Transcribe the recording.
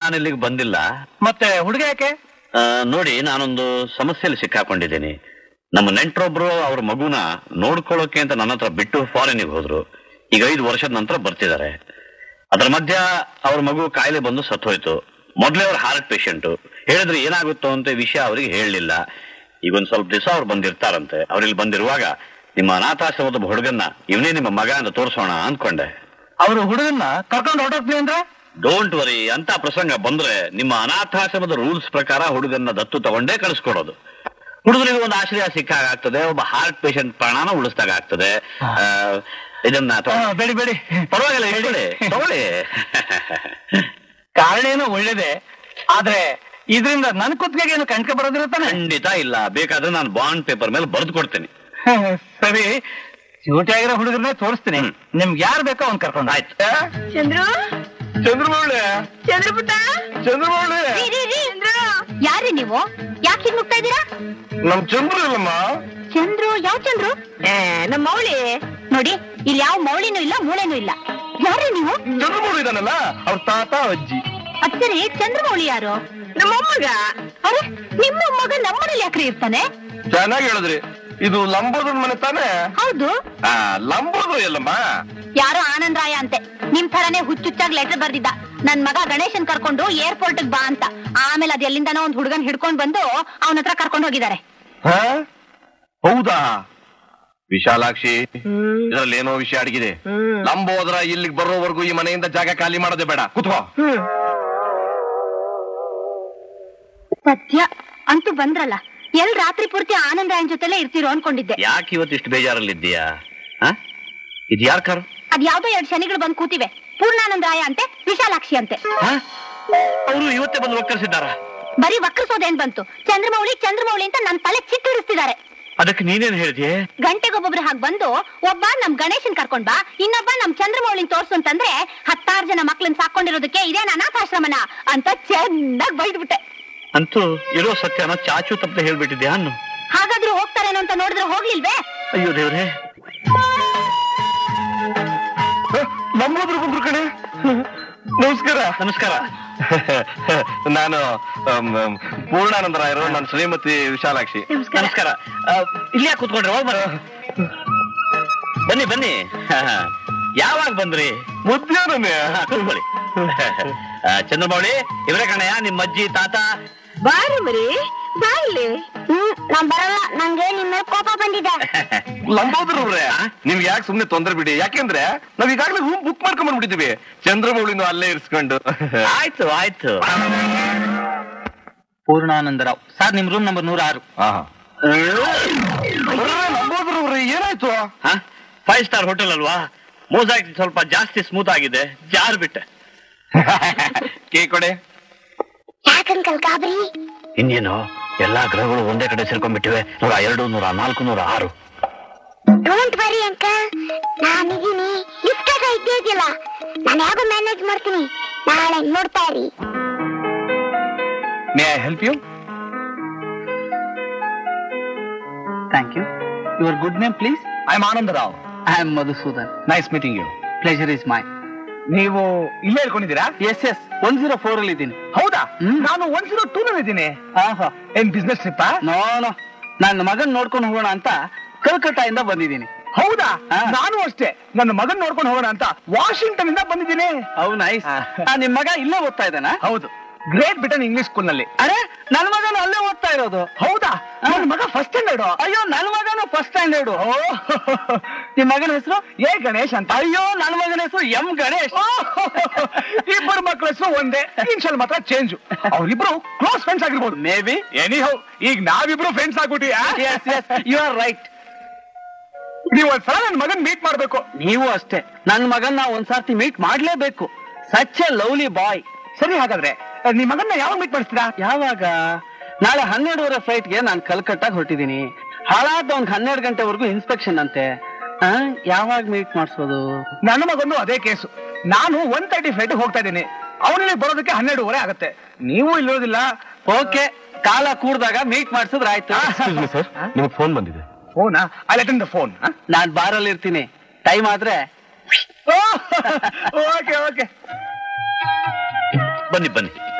ನಾನು ಇಲ್ಲಿಗೆ ಬಂದಿಲ್ಲ ಮತ್ತೆ ಹುಡುಗ ಯಾಕೆ ಆ, ನೋಡಿ ನಾನೊಂದು ಸಮಸ್ಯೆಯಲ್ಲಿ ಸಿಕ್ಕಾಕೊಂಡಿದ್ದೀನಿ ನಮ್ಮ ನೆಂಟ್ರೊಬ್ರು ಅವ್ರ ಮಗುನ ನೋಡ್ಕೊಳ್ಳೋಕೆ ಅಂತ ನನ್ನ ಹತ್ರ ಬಿಟ್ಟು ಫಾರಿನಿಗೆ ಹೋದ್ರು ಈಗ ಐದು ವರ್ಷದ ನಂತರ ಬರ್ತಿದ್ದಾರೆ ಅದರ ಮಧ್ಯ ಅವ್ರ ಮಗು ಕಾಯಿಲೆ ಬಂದು ಸತ್ತೋಯ್ತು ಮೊದ್ಲೇ ಅವ್ರ ಹಾರ್ಟ್ ಪೇಷಂಟ್ ಹೇಳಿದ್ರೆ ಏನಾಗುತ್ತೋ ಅಂತ ವಿಷಯ ಅವ್ರಿಗೆ ಹೇಳಲಿಲ್ಲ ಈಗ ಒಂದ್ ಸ್ವಲ್ಪ ದಿವಸ ಅವ್ರು ಬಂದಿರ್ತಾರಂತೆ ಅವ್ರಿಲ್ಲಿ ಬಂದಿರುವಾಗ ನಿಮ್ಮ ಅನಾಥಾಶ್ರಮದ ಒಬ್ಬ ಹುಡುಗನ್ನ ಇವನೇ ನಿಮ್ಮ ಮಗ ಅಂತ ತೋರಿಸೋಣ ಅಂದ್ಕೊಂಡೆ ಅವರು ಹುಡುಗನ್ನ ಕರ್ಕೊಂಡು ಹೊರಟೋಗ್ತೀನಿ ಅಂದ್ರೆ ಡೋಂಟ್ ವರಿ ಅಂತ ಪ್ರಸಂಗ ಬಂದ್ರೆ ನಿಮ್ಮ ಅನಾಥಾಶ್ರಮದ ರೂಲ್ಸ್ ಪ್ರಕಾರ ಹುಡುಗನ್ನ ದತ್ತು ತಗೊಂಡೇ ಕಳಿಸ್ಕೊಡೋದು ಹುಡುಗರಿಗೆ ಒಂದು ಆಶ್ರಯ ಸಿಕ್ಕಾಗ ಆಗ್ತದೆ ಒಬ್ಬ ಹಾರ್ಟ್ ಪೇಷಂಟ್ ಪ್ರಾಣನ ಉಳಿಸ್ದಾಗ ಆಗ್ತದೆ ಆ, ಇದನ್ನ ಆ, ತಗೊ- ಬೇಡಿ ಬೇಡಿ ಪರವಾಗಿಲ್ಲ ಹೇಳಿ ತಗೊಳ್ಳಿ ಕಾರಣ ಏನೋ ಒಳ್ಳೇದೇ ಆದ್ರೆ ಇದರಿಂದ ನನ್ ಕುತ್ತಿಗೆಗೆ ಏನು ಕಣ್ಕೆ ಬರೋದಿಲ್ಲ ತಾನೆ ಖಂಡಿತ ಇಲ್ಲ ಬೇಕಾದ್ರೆ ನಾನು ಬಾಂಡ್ ಪೇಪರ್ ಮೇಲೆ ಬರೆದು ಕೊಡ್ತೇನೆ ಸರಿ ಡ್ಯೂಟಿ ಆಗಿರೋ ಹುಡುಗರನ್ನೇ ತೋರಿಸ್ತೀನಿ ಹ್ಮ್. ನಿಮ್ಗೆ ಯಾರು ಬೇಕೋ ಅವ್ನ್ ಕರ್ಕೊಂಡು ಆಯ್ತು ಚಂದ್ರು ಚಂದ್ರಮೌಳಿ ಚಂದ್ರಪುಟ್ಟ ಚಂದ್ರಮೌಳಿ ರೀ, ರೀ, ರೀ. ಯಾರ್ರಿ ನೀವು ಯಾಕೆ ಹಿಂಗ್ ಹೋಗ್ತಾ ಇದ್ದೀರಾ ನಮ್ ಚಂದ್ರ ಇಲ್ಲಮ್ಮ ಚಂದ್ರು ಯಾವ ಚಂದ್ರು ನಮ್ಮ ಮೌಳಿ ನೋಡಿ ಇಲ್ಲಿ ಯಾವ ಮೌಳಿನೂ ಇಲ್ಲ ಮೂಳೆನೂ ಇಲ್ಲ ಯಾರ್ರಿ ನೀವು ಚಂದ್ರಮೌಳಿ ಇದಾನಲ್ಲ ಅವ್ರ ತಾತ ಅಜ್ಜಿ ಅದ್ ಸರಿ ಚಂದ್ರಮೌಳಿ ಯಾರು ನಮ್ಮ ಮೊಮ್ಮಗ ಅರೆ ನಿಮ್ಮ ಮೊಮ್ಮಗ ನಮ್ಮನೇಲಿ ಯಾಕ್ರಿ ಇರ್ತಾನೆ ಚೆನ್ನಾಗಿ ಹೇಳಿದ್ರಿ ಇದು ಲಂಬೋದನ್ ಮನೆ ತಾನೇ ಹೌದು ಆ ಲಂಬೋದ್ರು ಎಲ್ಲಮ್ಮ ಯಾರೋ ಆನಂದರಾಯ ಅಂತೆ ನಿಮ್ ಥರನೇ ಹುಚ್ಚುಚ್ಚಾಗಿ ಲೆಟರ್ ಬರ್ದಿದ್ದ ನನ್ ಮಗ ಗಣೇಶನ್ ಕರ್ಕೊಂಡು ಏರ್ಪೋರ್ಟ್ ಬಾ ಅಂತ ಆಮೇಲೆ ಅದ್ ಎಲ್ಲಿಂದನೋ ಒಂದ್ ಹುಡುಗನ್ ಹಿಡ್ಕೊಂಡ್ ಬಂದು ಅವನ ಹತ್ರ ಕರ್ಕೊಂಡು ಹೋಗಿದ್ದಾರೆ ಹ? ಹೌದಾ ವಿಶಾಲಾಕ್ಷಿ ಇದ್ರಲ್ಲಿ ಏನೋ ವಿಷಯ ಅಡಗಿದೆ ಲಂಬೋದ್ರ ಇಲ್ಲಿಗೆ ಬರೋವರೆಗೂ ಈ ಮನೆಯಿಂದ ಜಾಗ ಖಾಲಿ ಮಾಡೋದೇ ಬೇಡ ಕುತ್ಕೋ ಸತ್ಯ ಅಂತೂ ಬಂದ್ರಲ್ಲ ಎಲ್ ರಾತ್ರಿ ಪೂರ್ತಿ ಆನಂದರಾಯನ್ ಜೊತೆಲೆ ಇರ್ತಿರೋ ಅನ್ಕೊಂಡಿದ್ದೆ ಯಾಕೆ ಇವತ್ತು ಇಷ್ಟು ಬೇಜಾರಲ್ಲಿದ್ದೀಯಾ ಹ? ಇದು ಯಾರ್ ಕಾರು ಅದ್ ಯಾವ್ದೋ ಎರಡ್ ಶನಿಗಳು ಬಂದ್ ಕೂತಿವೆ ಪೂರ್ಣಾನಂದರಾಯ ಅಂತೆ ವಿಶಾಲಾಕ್ಷಿ ಅಂತೆ ಅವರು ಇವತ್ತೇ ಬಂದು ಒಕ್ಕರಿಸಿದ್ದಾರ ಬರೀ ವಕ್ರಸೋದೇನ್ ಬಂತು ಚಂದ್ರಮೌಳಿ ಚಂದ್ರಮೌಳಿ ಅಂತ ನನ್ ತಲೆ ಚಿಟ್ಟಿಡಿಸ್ತಿದ್ದಾರೆ ಅದಕ್ಕೆ ನೀನೇನ್ ಹೇಳಿದ್ಯೆ ಗಂಟೆಗೊಬ್ಬೊಬ್ರು ಹಾಗೆ ಬಂದು ಒಬ್ಬ ನಮ್ ಗಣೇಶನ್ ಕರ್ಕೊಂಡ್ ಬಾ ಇನ್ನೊಬ್ಬ ನಮ್ ಚಂದ್ರಮೌಳಿನ್ ತೋರ್ಸು ಅಂತಂದ್ರೆ ಹತ್ತಾರು ಜನ ಮಕ್ಳನ್ ಸಾಕೊಂಡಿರೋದಕ್ಕೆ ಇದೇನ್ ಅನಾಥಾಶ್ರಮನ ಅಂತ ಚೆನ್ನಾಗ್ ಬೈದ್ಬಿಟ್ಟೆ ಅಂತೂ ಇರೋ ಸತ್ಯನ ಚಾಚು ತಪ್ಪದೆ ಹೇಳ್ಬಿಟ್ಟಿದ್ಯಾ ಅನ್ನು ಹಾಗಾದ್ರೂ ಹೋಗ್ತಾರೇನೋ ಅಂತ ನೋಡಿದ್ರೆ ಹೋಗ್ಲಿಲ್ವೇ ಅಯ್ಯೋ ದೇವ್ರೆ ಲಂಬೋದ್ರ ಬಂದ್ರು ಕಣೆ ನಮಸ್ಕಾರ ನಮಸ್ಕಾರ ನಾನು ಅಮ್, ಅಮ್, ಪೂರ್ಣಾನಂದರಾಯರು ನನ್ನ ಶ್ರೀಮತಿ ವಿಶಾಲಾಕ್ಷಿ ನಮಸ್ಕಾರ ಆ, ಇಲ್ಲಿ ಯಾಕೆ ಕೂತ್ಕೊಂಡ್ರೆ ಹೋಗ್ ಬರ್ರಿ. ಬನ್ನಿ ಬನ್ನಿ ಯಾವಾಗ ಬಂದ್ರಿ ಮಧ್ಯಾಹ್ನನೇ ಹಾ, ಕೂತ್ಕೊಳ್ಳಿ ಆ, ಚಂದ್ರಮೌಳಿ ಇವರೇ ಕಣಯ್ಯ ನಿಮ್ಮ ಅಜ್ಜಿ ತಾತ ಬಾರು ಮರಿ ಬಾ ಇಲ್ಲಿ ಹ್ಮ್ ನಾನ್ ಬರಲ್ಲ ನಂಗೆ ನಿಮ್ಮ ಕೋಪ ಬಂದಿದೆ ಲಂಬೋದ್ರವ್ರೆ ನಿಮ್ಗೆ ಯಾಕೆ ಸುಮ್ನೆ ತೊಂದ್ರೆ ಬಿಡಿ ಯಾಕೆಂದ್ರೆ ನಾವ್ ಈಗಾಗಲೇ ರೂಮ್ ಬುಕ್ ಮಾಡ್ಕೊಂಡ್ ಬಂದ್ಬಿಟ್ಟಿದೀವಿ ಚಂದ್ರಮೌಳಿನೂ ಅಲ್ಲೇ ಇರಿಸ್ಕೊಂಡು ಆಯ್ತು ಆಯ್ತು ಪೂರ್ಣಾನಂದರಾವ್ ಸರ್ ನಿಮ್ ರೂಮ್ ನಂಬರ್ ನೂರ ಆರು ಲಂಬೋದ್ರವ್ರೆ ಏನಾಯ್ತು ಫೈವ್ ಸ್ಟಾರ್ ಹೋಟೆಲ್ ಅಲ್ವಾ ಮೋಸಾಕ್ ಸ್ವಲ್ಪ ಜಾಸ್ತಿ ಸ್ಮೂತ್ ಆಗಿದೆ ಜಾರ್ ಬಿಟ್ಟೆ ಕೇ ಕೊಡೆ ಯಾಕಂಕಲ್ ಗಾಬರಿ ಇನ್ನೇನು ಎಲ್ಲಾ ಗ್ರಹಗಳು ಒಂದೇ ಕಡೆ ಸೇರ್ಕೊಂಡ್ಬಿಟ್ಟಿವೆ ನೂರ ಎರಡು ನೂರ ನಾಲ್ಕು ನೂರ ಆರು ಡೋಂಟ್ ವರಿ ಅಂಕಲ್ ನಾನಿದ್ದೀನಿ ಇಷ್ಟಾಗ ಇದ್ದೇ ಇದೆಯಲ್ಲ ನಾನು ಯಾಕೋ ಮ್ಯಾನೇಜ್ ಮಾಡ್ತೀನಿ ನಾಳೆ ನೋಡ್ತಾ ಇರಿ may I help you thank you your good name please I am Anandarao I am Madhusudan nice meeting you pleasure is my ನೀವು ಇಲ್ಲೇ ಹೇಳ್ಕೊಂಡಿದ್ದೀರಾ yes yes one zero four ಅಲ್ಲಿ ಇದ್ದೀನಿ ಹೌದಾ ಹ್ಮ್. ನಾನು ಒನ್ ಜೀರೋ ಟೂ ನಲ್ಲಿ ಇದ್ದೀನಿ ಆಹಾ ಏನ್ ಬಿಸ್ನೆಸ್ ಟ್ರಿಪ್ ನೋ ನೋ ನನ್ನ ಮಗನ್ ನೋಡ್ಕೊಂಡು ಹೋಗೋಣ ಅಂತ ಕಲ್ಕಟ್ಟ ಇಂದ ಬಂದಿದ್ದೀನಿ ಹೌದಾ ಹಾ. ನಾನು ಅಷ್ಟೇ ನನ್ನ ಮಗನ್ ನೋಡ್ಕೊಂಡು ಹೋಗೋಣ ಅಂತ ವಾಷಿಂಗ್ಟನ್ ಇಂದ ಬಂದಿದ್ದೀನಿ ಅವ್ ನೈಸ್ ಆ. ನಿಮ್ ಮಗ ಇಲ್ಲೇ ಓದ್ತಾ ಇದ್ದಾನ ಹೌದು ಗ್ರೇಟ್ ಬ್ರಿಟನ್ ಇಂಗ್ಲಿಷ್ ಸ್ಕೂಲ್ ನಲ್ಲಿ ಅರೆ ನನ್ ಮಗನು ಅಲ್ಲೇ ಓದ್ತಾ ಇರೋದು ಹೌದಾ ನನ್ನ ಮಗ ಫಸ್ಟ್ ಸ್ಟ್ಯಾಂಡರ್ಡ್ ಅಯ್ಯೋ ನನ್ ಮಗನು ಫಸ್ಟ್ ಸ್ಟ್ಯಾಂಡರ್ಡ್ ನಿಮ್ ಮಗನ ಹೆಸರು ಏ ಗಣೇಶ್ ಅಂತ ಅಯ್ಯೋ ನನ್ ಮಗನ ಹೆಸರು ಎಂ ಗಣೇಶ್ ಇಬ್ಬರು ಮಕ್ಕಳ ಹೆಸರು ಒಂದೇ ಇನ್ಶಲ್ ಮಾತ್ರ ಚೇಂಜ್ ಅವ್ರಿಬ್ರು ಕ್ಲೋಸ್ ಫ್ರೆಂಡ್ಸ್ ಆಗಿರ್ಬೋದು ಮೇ ಬಿ ಎನಿ ಹೌ ಈಗ ನಾವಿಬ್ರು ಫ್ರೆಂಡ್ಸ್ ಆಗ್ಬಿಟ್ಟಿ yes yes you are right ನೀವು ಒಂದ್ಸಲ ನನ್ನ ಮಗನ್ ಮೀಟ್ ಮಾಡ್ಬೇಕು ನೀವು ಅಷ್ಟೇ ನನ್ ಮಗನ್ನ ಒಂದ್ಸರ್ತಿ ಮೀಟ್ ಮಾಡ್ಲೇಬೇಕು ಸಚ್ ಎ ಲವ್ಲಿ ಬಾಯ್ ಸರಿ ಹಾಗಾದ್ರೆ ನಿಮ್ ಮಗನ್ನ ಯಾವಾಗ ಮೀಟ್ ಮಾಡಿಸ್ತೀರಾ ಯಾವಾಗ ನಾಳೆ ಹನ್ನೆರಡುವರೆ ಫ್ಲೈಟ್ಗೆ ನಾನು ಕಲ್ಕಟ್ಟಾಗ ಹೊರಟಿದ್ದೀನಿ ಹಾಳಾದ ಒಂದ್ ಹನ್ನೆರಡು ಗಂಟೆವರೆಗೂ ಇನ್ಸ್ಪೆಕ್ಷನ್ ಅಂತೆ ಆ, ಯಾವಾಗ ಮೀಟ್ ಮಾಡಿಸೋದು ನನ್ನ ಮಗನು ಅದೇ ಕೇಸು ನಾನು ಒನ್ ತರ್ಟಿ ಫ್ಲೈಟ್ ಹೋಗ್ತಾ ಇದ್ದೀನಿ ಅವನಿಗೆ ಬರೋದಕ್ಕೆ ಹನ್ನೆರಡುವರೆ ಆಗುತ್ತೆ ನೀವು ಇಲ್ಲಿರೋದಿಲ್ಲ ಓಕೆ ಕಾಲ ಕೂಡ್ದಾಗ ಮೀಟ್ ಮಾಡಿಸಿದ್ರೆ ಆಯ್ತು ನಿಮಗೆ ಫೋನ್ ಬಂದಿದೆ ಫೋನಾ ಐ ಅಟೆಂಡ್ ದ ಫೋನ್ ನಾನ್ ಬಾರಲ್ಲಿ ಇರ್ತೀನಿ ಟೈಮ್ ಆದ್ರೆ ಓಕೆ ಓಕೆ ಬನ್ನಿ ಬನ್ನಿ